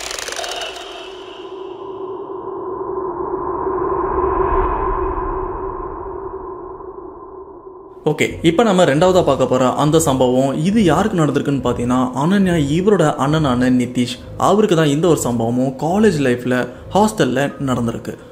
ஓகே இப்போ நம்ம ரெண்டாவதாக பார்க்க போகிற அந்த சம்பவம் இது யாருக்கு நடந்திருக்குன்னு பார்த்தீங்கன்னா அனன்யா இவரோட அண்ணனான நிதிஷ் அவருக்கு தான் இந்த ஒரு சம்பவமும் காலேஜ் லைஃப்பில் ஹாஸ்டலில் நடந்திருக்கு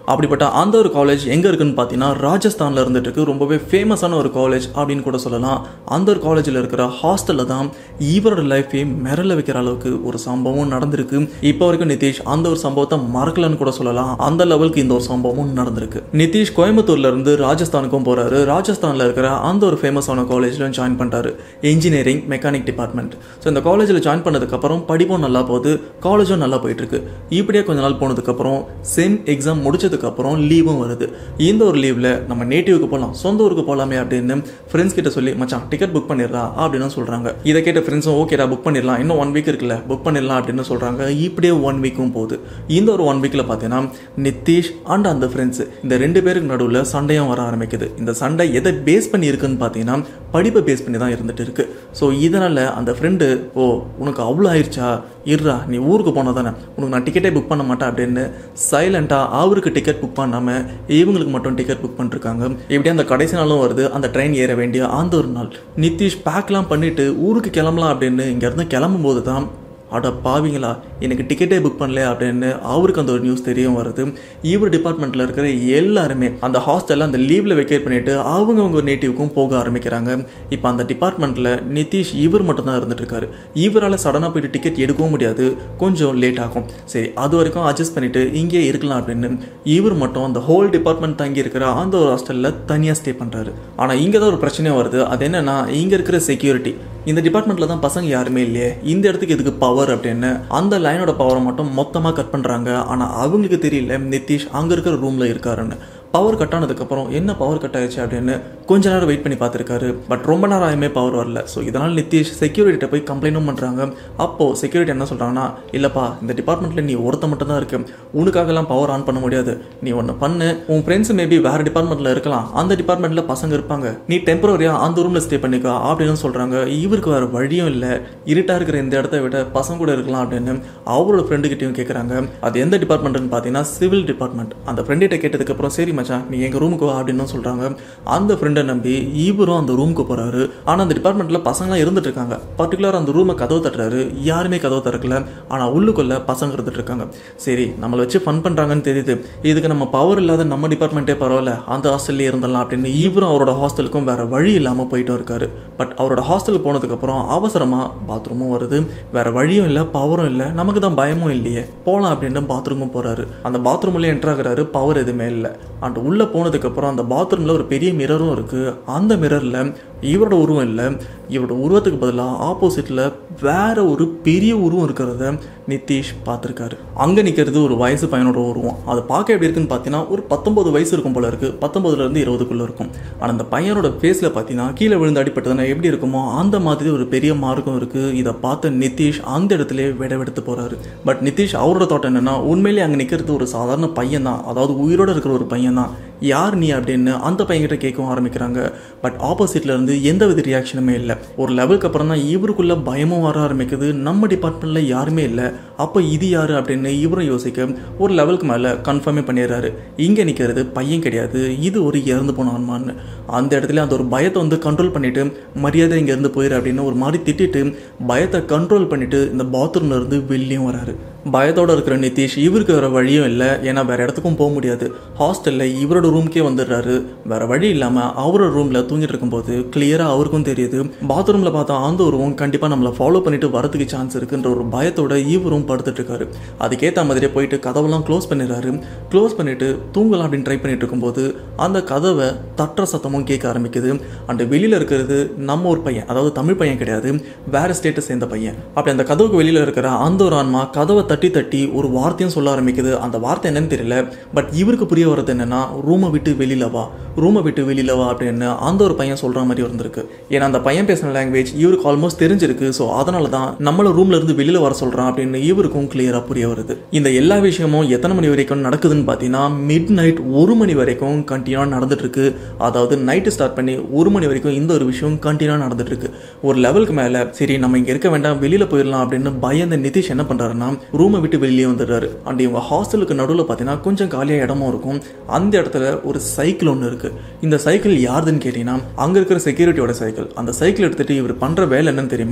அப்படிப்பட்ட அந்த ஒரு காலேஜ் எங்கே இருக்குன்னு பார்த்தீங்கன்னா ராஜஸ்தானில் இருந்துட்டு இருக்கு ரொம்பவே ஃபேமஸான ஒரு காலேஜ் அப்படின்னு கூட சொல்லலாம் அந்த ஒரு காலேஜில் இருக்கிற ஹாஸ்டலில் தான் இவரோட லைஃபே மிரள வைக்கிற அளவுக்கு ஒரு சம்பவம் நடந்திருக்கு இப்போ வரைக்கும் நிதிஷ் அந்த ஒரு சம்பவத்தை மறக்கலன்னு கூட சொல்லலாம் அந்த லெவலுக்கு இந்த ஒரு சம்பவமும் நடந்திருக்கு நிதிஷ் கோயம்புத்தூர்ல இருந்து ராஜஸ்தானுக்கும் போறாரு ராஜஸ்தானில் இருக்கிற அந்த ஒரு ஃபேமஸான காலேஜ்ல ஜாயின் பண்ணிட்டாரு இன்ஜினியரிங் மெக்கானிக் டிபார்ட்மெண்ட் ஸோ இந்த காலேஜில் ஜாயின் பண்ணதுக்கப்புறம் படிப்பும் நல்லா போகுது காலேஜும் நல்லா போயிட்டு இருக்கு இப்படியே கொஞ்ச நாள் போனதுக்கப்புறம் செம் எக்ஸாம் முடிச்சதுக்கப்புறம் லீவும் வருது இந்த ஒரு லீவில் நம்ம நேட்டிவ்க்கு போகலாம் சொந்த ஊருக்கு போகலாமே அப்படின்னு ஃப்ரெண்ட்ஸ் கிட்ட சொல்லி மச்சான் டிக்கெட் புக் பண்ணிடுறா அப்படின்னு சொல்கிறாங்க இதை கேட்ட ஃப்ரெண்ட்ஸும் ஓகேடா புக் பண்ணிடலாம் இன்னும் ஒன் வீக் இருக்குல்ல புக் பண்ணிடலாம் அப்படின்னு சொல்கிறாங்க இப்படியே ஒன் வீக்கும் போகுது இந்த ஒரு ஒன் வீக்கில் பார்த்தீங்கன்னா நிதிஷ் அண்ட் அந்த ஃப்ரெண்ட்ஸ் இந்த ரெண்டு பேருக்கு நடுவில் சண்டையும் வர ஆரம்பிக்குது இந்த சண்டை எதை பேஸ் பண்ணி இருக்குன்னு பார்த்தீங்கன்னா படிப்பை பேஸ் பண்ணி தான் இருந்துட்டு இருக்கு ஸோ இதனால் அந்த ஃப்ரெண்டு ஓ உனக்கு அவ்வளோ ஆயிடுச்சா இருடா நீ ஊருக்கு போனால் தானே உனக்கு நான் டிக்கெட்டே புக் பண்ண மாட்டேன் அப்படின்னு சைலண்ட்டாக அவருக்கு டிக்கெட் புக் பண்ணாமல் இவங்களுக்கு மட்டும் டிக்கெட் புக் பண்ணிருக்காங்க இப்படி அந்த கடைசி நாளும் வருது அந்த ட்ரெயின் ஏற வேண்டிய அந்த ஒரு நாள் நிதிஷ் பேக்லாம் பண்ணிட்டு ஊருக்கு கிளம்பலாம் அப்படின்னு இங்கேருந்து கிளம்பும் போது தான் அட பாவிங்களா எனக்கு டிக்கெட்டே புக் பண்ணல அப்படின்னு அவருக்கு அந்த ஒரு நியூஸ் தெரிய வருது இவர் டிபார்ட்மெண்ட்டில் இருக்கிற எல்லாருமே அந்த ஹாஸ்டலில் அந்த லீவில் வெக்கேட் பண்ணிட்டு அவங்க அவங்க நேட்டிவ்க்கும் போக ஆரம்பிக்கிறாங்க இப்போ அந்த டிபார்ட்மெண்ட்டில் நிதிஷ் இவர் மட்டும்தான் இருந்துட்டு இருக்காரு இவரால் சடனாக போயிட்டு டிக்கெட் எடுக்கவும் முடியாது கொஞ்சம் லேட் ஆகும் சரி அது வரைக்கும் அட்ஜஸ்ட் பண்ணிட்டு இங்கே இருக்கலாம் அப்படின்னு இவர் மட்டும் அந்த ஹோல் டிபார்ட்மெண்ட் தங்கி இருக்கிற அந்த ஒரு ஹாஸ்டலில் தனியாக ஸ்டே பண்ணுறாரு ஆனால் இங்கே தான் ஒரு பிரச்சனையும் வருது அது என்னன்னா இங்கே இருக்கிற செக்யூரிட்டி இந்த டிபார்ட்மெண்ட்டில் தான் பசங்க யாருமே இல்லையே இந்த இடத்துக்கு எதுக்கு பவர் அப்படின்னு அந்த லைனோட பவரை மட்டும் மொத்தமாக கட் பண்ணுறாங்க ஆனால் அவங்களுக்கு தெரியல நிதிஷ் அங்கே இருக்கிற ரூமில் இருக்காருன்னு பவர் கட் ஆனதுக்கப்புறம் என்ன பவர் கட் ஆயிடுச்சு அப்படின்னு கொஞ்ச நேரம் வெயிட் பண்ணி பார்த்துருக்காரு பட் ரொம்ப நேரம் ஆயுமே பவர் வரல ஸோ இதனால் நிதிஷ் செக்யூரிட்டிகிட்ட போய் கம்ப்ளைண்ட்டும் பண்ணுறாங்க அப்போது செக்யூரிட்டி என்ன சொல்கிறாங்கன்னா இல்லைப்பா இந்த டிபார்ட்மெண்ட்டில் நீ ஒருத்த மட்டும் தான் இருக்கு உனக்காகலாம் பவர் ஆன் பண்ண முடியாது நீ ஒன்று பண்ணு உன் ஃப்ரெண்ட்ஸ் மேபி வேறு டிபார்ட்மெண்ட்டில் இருக்கலாம் அந்த டிபார்ட்மெண்ட்டில் பசங்க இருப்பாங்க நீ டெம்பரரியாக அந்த ரூமில் ஸ்டே பண்ணிக்கோ அப்படின்னு சொல்கிறாங்க இவருக்கு வேறு வழியும் இல்லை இருட்டாக இருக்கிற இந்த இடத்த விட பசங்க கூட இருக்கலாம் அப்படின்னு அவரோட ஃப்ரெண்டுக்கிட்டையும் கேட்குறாங்க அது எந்த டிபார்ட்மெண்ட்னு பார்த்தீங்கன்னா சிவில் டிபார்ட்மெண்ட் அந்த ஃப்ரெண்டுகிட்ட கேட்டதுக்கப்புறம் சரி மச்சான் நீ எங்கள் ரூமுக்கு வா அப்படின்னு சொல்கிறாங்க அந்த ஃப்ரெண்டை நம்பி இவரும் அந்த ரூமுக்கு போகிறாரு ஆனால் அந்த டிபார்ட்மெண்ட்டில் பசங்களாம் இருந்துட்டு இருக்காங்க பர்டிகுலர் அந்த ரூமை கதவு தட்டுறாரு யாருமே கதவு திறக்கல ஆனால் உள்ளுக்குள்ள பசங்க இருந்துட்டு இருக்காங்க சரி நம்மளை வச்சு ஃபன் பண்ணுறாங்கன்னு தெரியுது இதுக்கு நம்ம பவர் இல்லாத நம்ம டிபார்ட்மெண்ட்டே பரவாயில்ல அந்த ஹாஸ்டல்லே இருந்தலாம் அப்படின்னு இவரும் அவரோட ஹாஸ்டலுக்கும் வேற வழி இல்லாமல் போயிட்டு இருக்காரு பட் அவரோட ஹாஸ்டலுக்கு போனதுக்கப்புறம் அவசரமாக பாத்ரூமும் வருது வேற வழியும் இல்லை பவரும் இல்லை நமக்கு தான் பயமும் இல்லையே போகலாம் அப்படின்னு பாத்ரூமும் போகிறாரு அந்த பாத்ரூம்லேயே என்ட்ரு ஆகுறாரு பவர் எதுவுமே இல்லை அண்ட் உள்ளே போனதுக்கப்புறம் அந்த பாத்ரூமில் ஒரு பெரிய மிரரும் இருக்குது அந்த மிரரில் இவரோட உருவம் இல்லை இவரோட உருவத்துக்கு பதிலாக ஆப்போசிட்டில் வேற ஒரு பெரிய உருவம் இருக்கிறத நிதிஷ் பார்த்துருக்காரு அங்கே நிற்கிறது ஒரு வயசு பையனோட உருவம் அதை பார்க்க எப்படி இருக்குன்னு பார்த்தீங்கன்னா ஒரு பத்தொன்பது வயசு இருக்கும் போல இருக்குது பத்தொன்பதுலேருந்து இருபதுக்குள்ளே இருக்கும் ஆனால் அந்த பையனோட ஃபேஸில் பார்த்தீங்கன்னா கீழே விழுந்து அடிப்பட்டதுன்னா எப்படி இருக்குமோ அந்த மாதிரி ஒரு பெரிய மார்க்கும் இருக்குது இதை பார்த்த நிதிஷ் அந்த இடத்துல விடவெடுத்து போகிறாரு பட் நிதிஷ் அவரோட தோட்டம் என்னன்னா உண்மையிலேயே அங்கே நிற்கிறது ஒரு சாதாரண பையன் தான் அதாவது உயிரோட இருக்கிற ஒரு பையன் தான் யார் நீ அப்படின்னு அந்த பையன்கிட்ட கேட்கவும் ஆரம்பிக்கிறாங்க பட் ஆப்போசிட்ல இருந்து எந்த வித ரியாக்ஷனுமே இல்லை ஒரு லெவலுக்கு அப்புறம் தான் இவருக்குள்ள பயமும் வர ஆரம்பிக்குது நம்ம டிபார்ட்மெண்ட்ல யாருமே இல்லை அப்போ இது யாரு அப்படின்னு இவரும் யோசிக்க ஒரு லெவலுக்கு மேலே கன்ஃபார்மே பண்ணிடுறாரு இங்கே நிற்கிறது பையன் கிடையாது இது ஒரு இறந்து போன ஆன்மான்னு அந்த இடத்துல அந்த ஒரு பயத்தை வந்து கண்ட்ரோல் பண்ணிட்டு மரியாதை இங்கேருந்து போயிரு அப்படின்னு ஒரு மாதிரி திட்டிட்டு பயத்தை கண்ட்ரோல் பண்ணிட்டு இந்த பாத்ரூம்ல இருந்து வெளியும் வராரு பயத்தோட இருக்கிற நிதிஷ் இவருக்கு வேற வழியும் இல்லை ஏன்னா வேற இடத்துக்கும் போக முடியாது ஹாஸ்டலில் இவரோட ரூம்க்கே வந்துடுறாரு வேற வழி இல்லாமல் அவரோட ரூமில் தூங்கிட்டு இருக்கும்போது கிளியராக அவருக்கும் தெரியுது பாத்ரூமில் பார்த்தா அந்த உருவம் கண்டிப்பாக நம்மளை ஃபாலோ பண்ணிட்டு வரதுக்கு சான்ஸ் இருக்குன்ற ஒரு பயத்தோட இவரும் படுத்துட்டு இருக்காரு அதுக்கேற்ற மாதிரியே போயிட்டு கதவெல்லாம் க்ளோஸ் பண்ணிடுறாரு க்ளோஸ் பண்ணிட்டு தூங்கலாம் அப்படின்னு ட்ரை பண்ணிட்டு இருக்கும்போது அந்த கதவை தட்டுற சத்தமும் கேட்க ஆரம்பிக்குது அந்த வெளியில் இருக்கிறது நம்ம ஒரு பையன் அதாவது தமிழ் பையன் கிடையாது வேற ஸ்டேட்டை சேர்ந்த பையன் அப்படி அந்த கதவுக்கு வெளியில் இருக்கிற அந்த ஒரு ஆன்மா கதவை தட்டி தட்டி ஒரு வார்த்தையும் சொல்ல ஆரம்பிக்குது அந்த வார்த்தை என்னன்னு தெரியல பட் இவருக்கு புரிய வர்றது என்னன்னா ரூமை விட்டு வெளியில வா ரூமை விட்டு வெளியில வா அப்படின்னு அந்த ஒரு பையன் சொல்ற மாதிரி இருந்திருக்கு ஏன்னா அந்த பையன் பேசின லாங்குவேஜ் இவருக்கு ஆல்மோஸ்ட் தெரிஞ்சிருக்கு ஸோ அதனால தான் நம்மள ரூம்ல இருந்து வெளியில வர சொல்றான் அப்படின்னு இவருக்கும் கிளியரா புரிய வருது இந்த எல்லா விஷயமும் எத்தனை மணி வரைக்கும் நடக்குதுன்னு பார்த்தீங்கன்னா மிட் நைட் ஒரு மணி வரைக்கும் கண்டினியூவாக நடந்துட்டு இருக்கு அதாவது நைட்டு ஸ்டார்ட் பண்ணி ஒரு மணி வரைக்கும் இந்த ஒரு விஷயம் கண்டினியூவாக நடந்துட்டு இருக்கு ஒரு லெவலுக்கு மேலே சரி நம்ம இங்கே இருக்க வேண்டாம் வெளியில போயிடலாம் அப்படின்னு பயந்த நிதிஷ் என்ன பண்றாருன்னா ரூமை விட்டு வெளியே வந்துடுறாரு அண்ட் இவங்க ஹாஸ்டலுக்கு நடுவில் பார்த்தீங்கன்னா கொஞ்சம் காலியாக இடமும் இருக்கும் அந்த இடத்துல ஒரு சைக்கிள் ஒன்று இருக்கு இந்த சைக்கிள் யாருதுன்னு கேட்டீங்கன்னா அங்கே இருக்கிற செக்யூரிட்டியோட சைக்கிள் அந்த சைக்கிள் எடுத்துட்டு இவர் பண்ற வேலை என்னன்னு தெரியுமா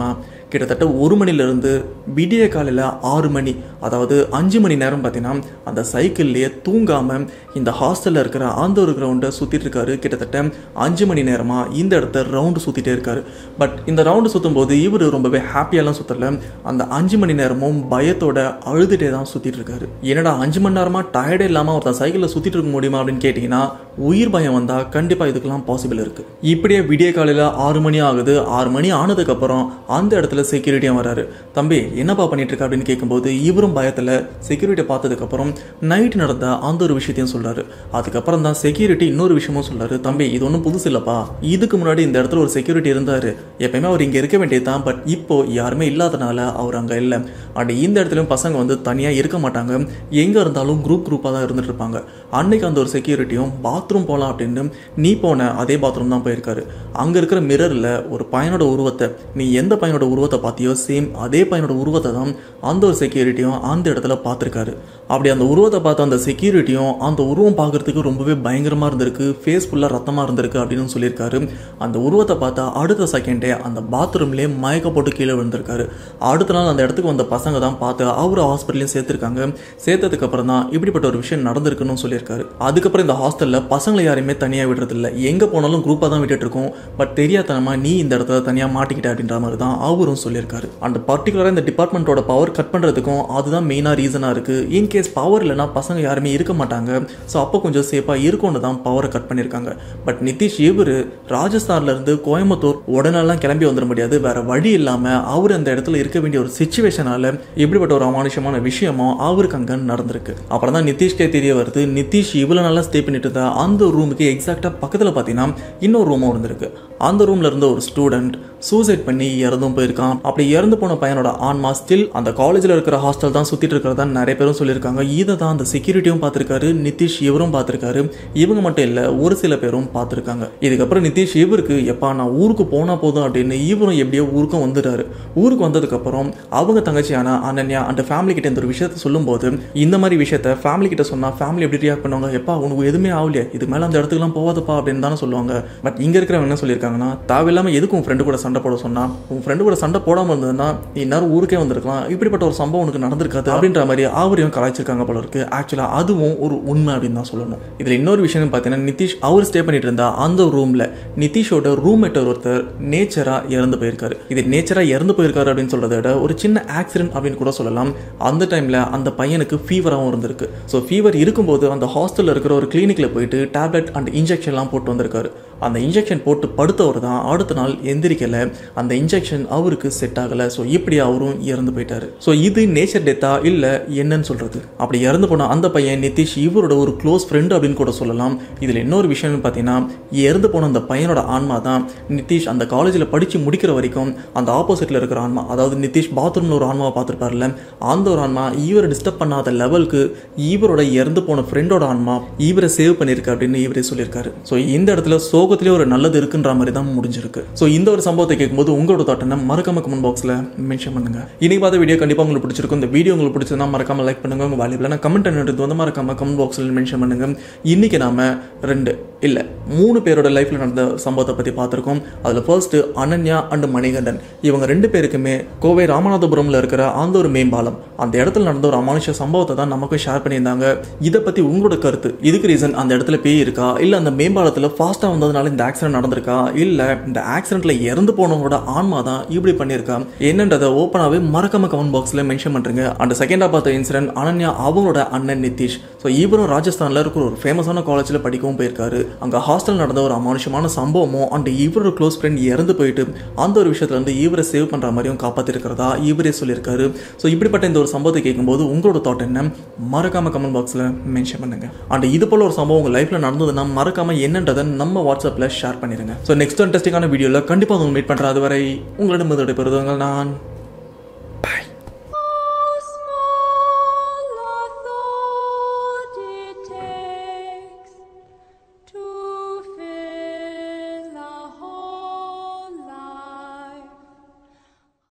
கிட்டத்தட்ட ஒரு மணிலேருந்து விடிய காலையில் ஆறு மணி அதாவது அஞ்சு மணி நேரம் பார்த்தீங்கன்னா அந்த சைக்கிள்லேயே தூங்காமல் இந்த ஹாஸ்டலில் இருக்கிற அந்த ஒரு கிரவுண்டை சுற்றிட்டு இருக்காரு கிட்டத்தட்ட அஞ்சு மணி நேரமாக இந்த இடத்த ரவுண்டு சுற்றிட்டே இருக்காரு பட் இந்த ரவுண்டு சுற்றும் போது இவர் ரொம்பவே ஹாப்பியாலாம் சுற்றல அந்த அஞ்சு மணி நேரமும் பயத்தோட அழுதுகிட்டே தான் சுற்றிட்டு இருக்காரு என்னடா அஞ்சு மணி நேரமாக டயர்டே இல்லாமல் ஒருத்தன் சைக்கிளில் சுற்றிட்டு இருக்க முடியுமா அப்படின்னு கேட்டிங்கன்னா உயிர் பயம் வந்தால் கண்டிப்பாக இதுக்கெல்லாம் பாசிபிள் இருக்குது இப்படியே விடிய காலையில் ஆறு மணி ஆகுது ஆறு மணி ஆனதுக்கப்புறம் அந்த இடத்துல செக்யூரிட்டியும் வராரு தம்பி என்னப்பா பண்ணிட்டு இருக்க அப்படின்னு கேட்கும்போது இவரும் பயத்தில் செக்யூரிட்டியை பார்த்ததுக்கப்புறம் நைட் நடந்த அந்த ஒரு விஷயத்தையும் சொல்றாரு அதுக்கப்புறம் தான் செக்யூரிட்டி இன்னொரு விஷயமும் சொல்றாரு தம்பி இது ஒன்றும் புதுசு இல்லைப்பா இதுக்கு முன்னாடி இந்த இடத்துல ஒரு செக்யூரிட்டி இருந்தார் எப்பயுமே அவர் இங்கே இருக்க வேண்டியது தான் பட் இப்போ யாருமே இல்லாதனால அவர் அங்கே இல்லை அண்ட் இந்த இடத்துலையும் பசங்க வந்து தனியாக இருக்க மாட்டாங்க எங்கே இருந்தாலும் குரூப் குரூப்பாக தான் இருந்துட்டு இருப்பாங்க அன்னைக்கு அந்த ஒரு செக்யூரிட்டியும் பாத்ரூம் போகலாம் அப்படின்னு நீ போன அதே பாத்ரூம் தான் போயிருக்காரு அங்கே இருக்கிற மிரரில் ஒரு பையனோட உருவத்தை நீ எந்த பையனோட உருவத்தை பார்த்தியோ சேம் அதே பையனோட உருவத்தை தான் அந்த ஒரு செக்யூரிட்டியும் அந்த இடத்துல பார்த்துருக்காரு அப்படி அந்த உருவத்தை பார்த்த அந்த செக்யூரிட்டியும் அந்த உருவம் பார்க்கறதுக்கு ரொம்பவே பயங்கரமாக இருந்திருக்கு ஃபேஸ் ஃபுல்லாக ரத்தமாக இருந்திருக்கு அப்படின்னு சொல்லியிருக்காரு அந்த உருவத்தை பார்த்தா அடுத்த செகண்டே அந்த பாத்ரூம்லேயே மயக்க போட்டு கீழே விழுந்திருக்காரு அடுத்த நாள் அந்த இடத்துக்கு வந்த பசங்க தான் பார்த்து அவர் ஹாஸ்பிட்டலையும் சேர்த்துருக்காங்க சேர்த்ததுக்கு அப்புறம் தான் இப்படிப்பட்ட ஒரு விஷயம் நடந்திருக்குன்னு சொல்லியிருக்காரு அதுக்கப்புறம் இந்த ஹாஸ்டலில் பசங்களை யாரையுமே தனியாக விடுறதில்ல எங்கே போனாலும் குரூப்பாக தான் விட்டுட்டு இருக்கோம் பட் தெரியாதனமா நீ இந்த இடத்துல தனியாக மாட்டிக்கிட்ட அப்படின்ற மாதிரி தான் அவரும் சொல்லியிருக்காரு அந்த பர்டிகுலராக இந்த டிபார்ட்மெண்ட்டோட பவர் கட் பண்ணுறதுக்கும் அதுதான் மெயினாக ரீசனாக இருக்குது இன்கேஸ் பவர் இல்லைனா பசங்க யாருமே இருக்க மாட்டாங்க ஸோ அப்போ கொஞ்சம் சேஃபாக இருக்கும்னு தான் பவரை கட் பண்ணியிருக்காங்க பட் நிதிஷ் இவர் ராஜஸ்தான்லேருந்து கோயம்புத்தூர் உடனெல்லாம் கிளம்பி வந்துட முடியாது வேற வழி இல்லாமல் அவர் அந்த இடத்துல இருக்க வேண்டிய ஒரு சுச்சுவேஷனால இப்படிப்பட்ட ஒரு அமானுஷமான விஷயமும் அவருக்கு அங்கே நடந்திருக்கு அப்புறம் தான் நிதிஷ்கே தெரிய வருது நிதிஷ் இவ்வளோ நல்லா ஸ்டே பண்ணிட்டு இருந்தா அந்த ரூமுக்கு எக்ஸாக்டாக பக்கத்தில் பார்த்தீங்கன்னா இன்னொரு ரூமும் இருந்திருக்கு அந்த ரூம்ல இருந்த ஒரு ஸ்டூடெண்ட் சூசைட் பண்ணி இறந்தும் போயிருக்கான் அப்படி இறந்து போன பையனோட ஆன்மா ஸ்டில் அந்த காலேஜில் இருக்கிற ஹாஸ்டல் தான் சுற்றிட்டு இருக்கிறதா நிறைய பேரும் சொல்லியிருக்காங்க இதை தான் அந்த செக்யூரிட்டியும் பார்த்துருக்காரு நிதிஷ் இவரும் பார்த்துருக்காரு இவங்க மட்டும் இல்லை ஒரு சில பேரும் பார்த்துருக்காங்க இதுக்கப்புறம் நிதிஷ் இவருக்கு எப்பா நான் ஊருக்கு போனால் போதும் அப்படின்னு இவரும் எப்படியோ ஊருக்கும் வந்துட்டாரு ஊருக்கு வந்ததுக்கப்புறம் அவங்க தங்கச்சியான அனன்யா அந்த ஃபேமிலி கிட்ட இந்த ஒரு விஷயத்த சொல்லும்போது இந்த மாதிரி விஷயத்த ஃபேமிலி கிட்ட சொன்னால் ஃபேமிலி எப்படி ரியாக்ட் பண்ணுவாங்க எப்பா உனக்கு எதுவுமே ஆகலையே இது மேலே அந்த இடத்துக்குலாம் போகாதப்பா அப்படின்னு தானே சொல்லுவாங்க பட் இங்கே இருக்கிறவங்க என்ன சொல்லியிருக்காங்கன்னா தேவையில்லாமல் எதுக்கு உன் ஃப்ரெண்டு கூட சண்டை போட சொன்னா உன் ஃப்ரெண்டு கூட சண்டை போடாமல் இருந்ததுன்னா நீ இந்நேரம் ஊருக்கே வந்திருக்கலாம் இப்படிப்பட்ட ஒரு சம்பவம் உனக்கு நடந்திருக்காது அப்படின்ற மாதிரி அவரையும் கலாய்ச்சிருக்காங்க போல இருக்கு ஆக்சுவலாக அதுவும் ஒரு உண்மை அப்படின்னு தான் சொல்லணும் இதில் இன்னொரு விஷயம் பார்த்தீங்கன்னா நிதிஷ் அவர் ஸ்டே பண்ணிட்டு இருந்தா அந்த ரூமில் நிதிஷோட ரூம்மேட் ஒருத்தர் நேச்சராக இறந்து போயிருக்காரு இது நேச்சராக இறந்து போயிருக்காரு அப்படின்னு சொல்றதை விட ஒரு சின்ன ஆக்சிடென்ட் அப்படின்னு கூட சொல்லலாம் அந்த டைமில் அந்த பையனுக்கு ஃபீவராகவும் இருந்திருக்கு ஸோ ஃபீவர் இருக்கும்போது அந்த ஹாஸ்டலில் இருக்கிற ஒரு கிளினிக்கில் போயிட்டு டேப்லெட் அண்ட் இன்ஜெக்ஷன்லாம் போட்டு வந்திருக்காரு அந்த இன்ஜெக்ஷன் போட்டு படுத்தவர் தான் அடுத்த நாள் எந்திரிக்கலை அந்த இன்ஜெக்ஷன் அவருக்கு செட் ஆகலை ஸோ இப்படி அவரும் இறந்து போயிட்டாரு ஸோ இது நேச்சர் டெத்தா இல்லை என்னன்னு சொல்கிறது அப்படி இறந்து போன அந்த பையன் நிதிஷ் இவரோட ஒரு க்ளோஸ் ஃப்ரெண்டு அப்படின்னு கூட சொல்லலாம் இதில் இன்னொரு விஷயம்னு பார்த்தீங்கன்னா இறந்து போன அந்த பையனோட ஆன்மா தான் நிதிஷ் அந்த காலேஜில் படித்து முடிக்கிற வரைக்கும் அந்த ஆப்போசிட்டில் இருக்கிற ஆன்மா அதாவது நிதிஷ் பாத்ரூமில் ஒரு ஆன்மாவை பார்த்துருப்பார்ல அந்த ஒரு ஆன்மா இவரை டிஸ்டர்ப் பண்ணாத லெவலுக்கு இவரோட இறந்து போன ஃப்ரெண்டோட ஆன்மா இவரை சேவ் பண்ணியிருக்கு அப்படின்னு இவரே சொல்லியிருக்காரு ஸோ இந்த இடத்துல சோகத்திலே ஒரு நல்லது இருக்குன்ற மாதிரி தான் முடிஞ்சிருக்கு ஸோ இந்த ஒரு சம்பவத்தை கேட்கும்போது உங்களோட தாட்டனை மறக்காம கமெண்ட் பாக்ஸில் மென்ஷன் பண்ணுங்க இன்னைக்கு பார்த்த வீடியோ கண்டிப்பாக உங்களுக்கு பிடிச்சிருக்கும் இந்த வீடியோ உங்களுக்கு பிடிச்சதுன்னா மறக்காம லைக் பண்ணுங்க உங்க வேல்யூபிளான கமெண்ட் எடுத்து வந்து மறக்காம கமெண்ட் பாக்ஸில் மென்ஷன் பண்ணுங்க இன்னைக்கு நாம ரெண்டு இல்லை மூணு பேரோட லைஃப்பில் நடந்த சம்பவத்தை பற்றி பார்த்துருக்கோம் அதில் ஃபர்ஸ்ட் அனன்யா அண்ட் மணிகண்டன் இவங்க ரெண்டு பேருக்குமே கோவை ராமநாதபுரமில் இருக்கிற அந்த ஒரு மேம்பாலம் அந்த இடத்துல நடந்த ஒரு அமானுஷ சம்பவத்தை தான் நமக்கு ஷேர் பண்ணியிருந்தாங்க இதை பற்றி உங்களோட கருத்து இதுக்கு ரீசன் அந்த இடத்துல பேய் இருக்கா இல்லை அந்த மேம்பாலத்தில் ஃபாஸ்ட்டாக வந்ததுனால இந்த ஆக்சிடென்ட் நடந்திருக்கா இல்லை இந்த ஆக்சிடென்ட்ல இறந்து போனவங்களோட ஆன்மா தான் இப்படி பண்ணியிருக்கா என்னன்றதை ஓப்பனாகவே மறக்காம கமெண்ட் பாக்ஸில் மென்ஷன் பண்ணுறேங்க அந்த செகண்டாக பார்த்த இன்சிடென்ட் அனன்யா அவங்களோட அண்ணன் நிதிஷ் ஸோ இவரும் ராஜஸ்தானில் இருக்கிற ஒரு ஃபேமஸான காலேஜில் படிக்கவும் போயிருக்காரு அங்கே ஹாஸ்டல் நடந்த ஒரு அமானுஷமான சம்பவமும் அண்ட் இவரோட க்ளோஸ் ஃப்ரெண்ட் இறந்து போயிட்டு அந்த ஒரு விஷயத்துல இருந்து இவரை சேவ் பண்ணுற மாதிரியும் காப்பாற்றிருக்கிறதா இவரே சொல்லியிருக்காரு ஸோ இப்படிப்பட்ட இந்த ஒரு சம்பவத்தை கேட்கும்போது உங்களோட தாட் என்ன மறக்காம கமெண்ட் பாக்ஸில் மென்ஷன் பண்ணுங்க அண்ட் இது போல ஒரு சம்பவம் உங்கள் லைஃப்பில் நடந்ததுன்னா மறக்காம என்னன்றதை நம்ம வாட்ஸ்அப்பில் ஷேர் பண்ணிடுங்க ஸோ நெக்ஸ்ட் இன்ட்ரெஸ்டிங்கான வீடியோவில் கண்டிப்பாக உங்களை மீட் பண்ணுற அதுவரை உங்களிடம் விடைபெறுவதுங்கள் நான்